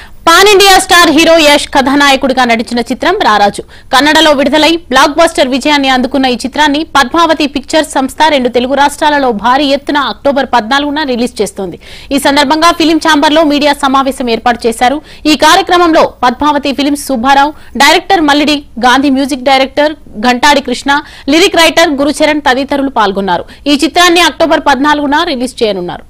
pan India star hero Yash కథానాయకుడిగా నటించిన చిత్రం రారాజు కన్నడలో విడుదలై బ్లాక్ బస్టర్ విజయాన్ని అందుకున్న ఈ చిత్రాన్ని పద్మావతి పిక్చర్స్ సంస్థ రెండు తెలుగు రాష్ట్రాలలో భారీ ఎత్తున అక్టోబర్ పద్నాలుగున రిలీజ్ చేస్తోంది ఈ సందర్భంగా ఫిలిం ఛాంబర్ లో మీడియా సమావేశం ఏర్పాటు చేశారు ఈ కార్యక్రమంలో Padmavati films Subbarao director Mallidi Gandhi music director Ghantadi Krishna lyric writer Gurucharan తదితరులు పాల్గొన్నారు ఈ చిత్రాన్ని అక్టోబర్ పద్నాలుగున రిలీజ్ చేయనున్నారు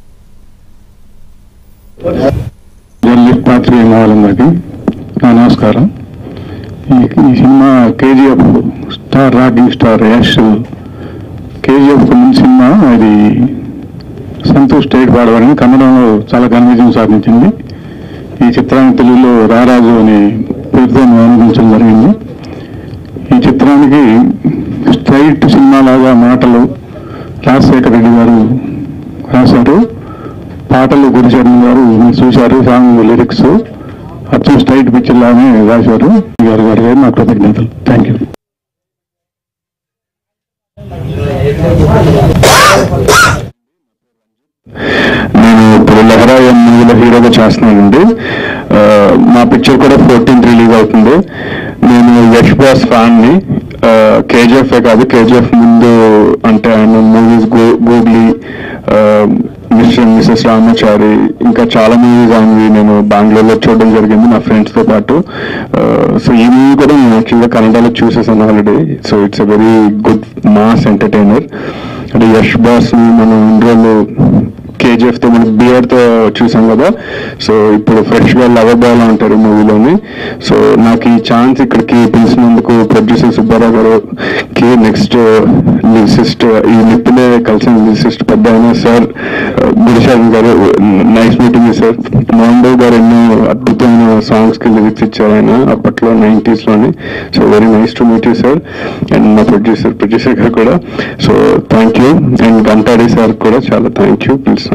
జర్నలిస్ట్ పాత్రికేయ వాళ్ళందరికీ నా నమస్కారం ఈ ఈ cinema KGF star rocking star Yash KGF ముందు సినిమా అది సంతోష్ స్టేట్ పాడవాడని కన్నడంలో చాలా ఘన విజయం సాధించింది ఈ చిత్రాన్ని తెలుగులో రారాజు అనే పేరుతో అనుభవించడం జరిగింది ఈ చిత్రానికి స్ట్రైట్ సినిమా లాగా మాటలు రాజశేఖర రెడ్డి గారు రాశారు పాటలు గురుచరణ్ గారు మీరు చూశారు సాంగ్ లిరిక్స్ అచ్చం స్ట్రైట్ పిక్చర్ లాగానే రాశారు గారు గారు గారు నా కృతజ్ఞతలు థ్యాంక్ యూ నేను ఇప్పుడు లహరా మూవీలో హీరోగా చేస్తున్నానండి ఆ, మా పిక్చర్ కూడా ఫోర్టీన్త్ రిలీజ్ అవుతుంది నేను యష్ బాస్ ఫ్యాన్ని కేజీఎఫ్ కాదు కేజీఎఫ్ ముందు అంటే ఆయన movies go googly mister missus Ramachari ఇంకా చాలా మూవీస్ ఆయనవి నేను బెంగళూరులో చూడడం జరిగింది నా ఫ్రెండ్స్తో పాటు సో ఈ మూవీ కూడా నేను యాక్చువల్గా కన్నడలో చూసేసాను already so it's a very good mass entertainer అంటే యష్ బాస్ని మనం ఇన్ని రోజులు కేజీఎఫ్ తో మన బియర్ తో చూసాం కదా సో ఇప్పుడు ఫ్రెష్ గా లవర్ బాయ్ లా ఉంటారు మూవీలోని సో నాకు ఈ ఛాన్స్ ఇక్కడికి పిలిచినందుకు ప్రొడ్యూసర్ సుబ్బారావు గారు కి నెక్స్ట్ లిసిస్ట్ ఈ నిప్పులే కలిసిన లిసిస్ట్ పెద్ద అయిన సార్ గురుశాన్ గారు నైస్ మీటింగ్ సార్ మోహన్ గారు ఎన్నో అద్భుతమైన సాంగ్స్ కి లిరిక్స్ ఇచ్చారు ఆయన అప్పట్లో నైన్టీస్ లోని so very nice to meet you sir and మా ప్రొడ్యూసర్ ప్రొడ్యూసర్ గారు కూడా so thank you and Ghantadi sir కూడా చాలా థ్యాంక్ యూ పిలిచినందుకు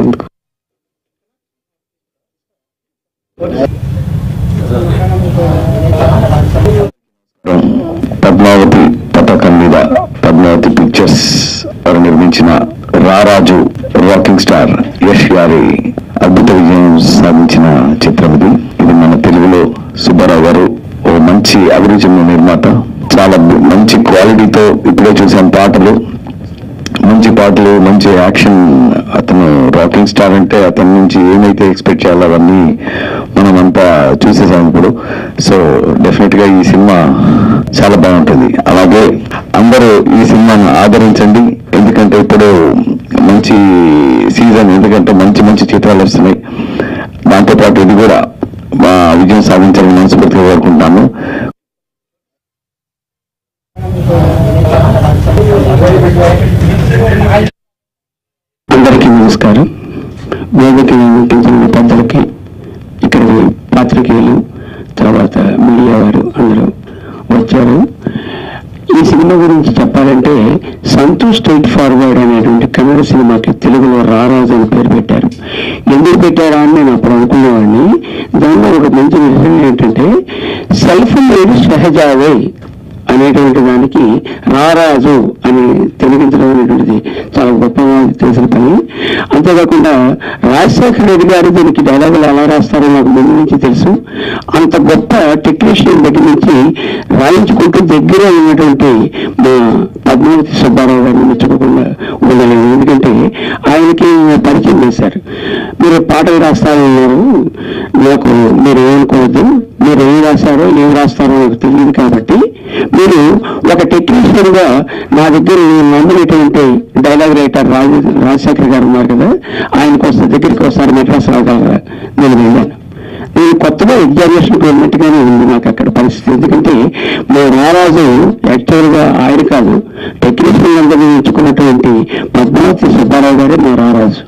పద్మావతి పతాకం మీద పద్మావతి పిక్చర్స్ వారు నిర్మించిన రారాజు రాకింగ్ స్టార్ యష్ గారి అద్భుత విజయం సాధించిన చిత్రం ఇది ఇది మన తెలుగులో సుబ్బారావు గారు ఓ మంచి అభిరుచి ఉన్న నిర్మాత చాలా బ- మంచి క్వాలిటీతో ఇప్పుడే చూసాం పాటలు మంచి పాటలు మంచి యాక్షన్ అతను రాకింగ్ స్టార్ అంటే అతని నుంచి ఏమైతే ఎక్స్పెక్ట్ చేయాలో అవన్నీ మనం అంతా చూసేసాం ఇప్పుడు సో డెఫినెట్ గా ఈ సినిమా చాలా బాగుంటుంది అలాగే అందరూ ఈ సినిమాను ఆదరించండి ఎందుకంటే ఇప్పుడు మంచి సీజన్ ఎందుకంటే మంచి మంచి చిత్రాలు వస్తున్నాయి దాంతోపాటు ఇది కూడా మా విజయం సాధించాలని మనస్ఫూర్తిగా కోరుకుంటాను అందరికీ నమస్కారం వేదిక ఉంటున్న పెద్దలకి ఇక్కడ పాత్రికేయులు తర్వాత మీడియా వారు అందరూ వచ్చారు ఈ సినిమా గురించి చెప్పాలంటే సంతోష్ స్ట్రైట్ ఫార్వర్డ్ అనేటువంటి కన్నడ సినిమాకి తెలుగులో రారాజు అని పేరు పెట్టారు ఎందుకు పెట్టారా అని నేను అప్పుడు అనుకునేవాడిని దానిలో ఒక మంచి విషయం ఏంటంటే సెల్ఫ్ మేడ్ సహజావే అనేటువంటి దానికి రారాజు అని తెలిగించడం అనేటువంటిది చాలా గొప్పగా తెలిసిన పని అంతేకాకుండా రాజశేఖర రెడ్డి గారు దీనికి డైలాగులు ఎలా రాస్తారో నాకు ముందు నుంచి తెలుసు అంత గొప్ప టెక్నీషియన్ దగ్గర నుంచి రాయించుకుంటూ దగ్గర ఉన్నటువంటి మా పద్మావతి సుబ్బారావు గారిని మెచ్చుకోకుండా ఉండలేదు ఎందుకంటే ఆయనకి పరిచయం చేశారు మీరు పాటలు రాస్తారన్నారు నాకు మీరు ఏమనుకోవద్దు మీరు ఏం రాస్తారో ఏం రాస్తారో నాకు తెలియదు కాబట్టి మీరు ఒక టెక్నీషియన్ గా నా దగ్గర నేను నమ్మినటువంటి డైలాగ్ రైటర్ రాజ రాజశేఖర్ గారు ఉన్నారు కదా ఆయనకు వస్తే దగ్గరికి వస్తారు మెడ్రాస్ రాగలరా నేను వెళ్ళాను నేను కొత్తగా ఎగ్జామినేషన్కి వెళ్ళినట్టుగానే ఉంది నాకు అక్కడ పరిస్థితి ఎందుకంటే మా రారాజు యాక్చువల్ గా ఆయన కాదు టెక్నీషియన్ అందరినీ ఎంచుకున్నటువంటి పద్మావతి సుబ్బారావు గారే మా రారాజు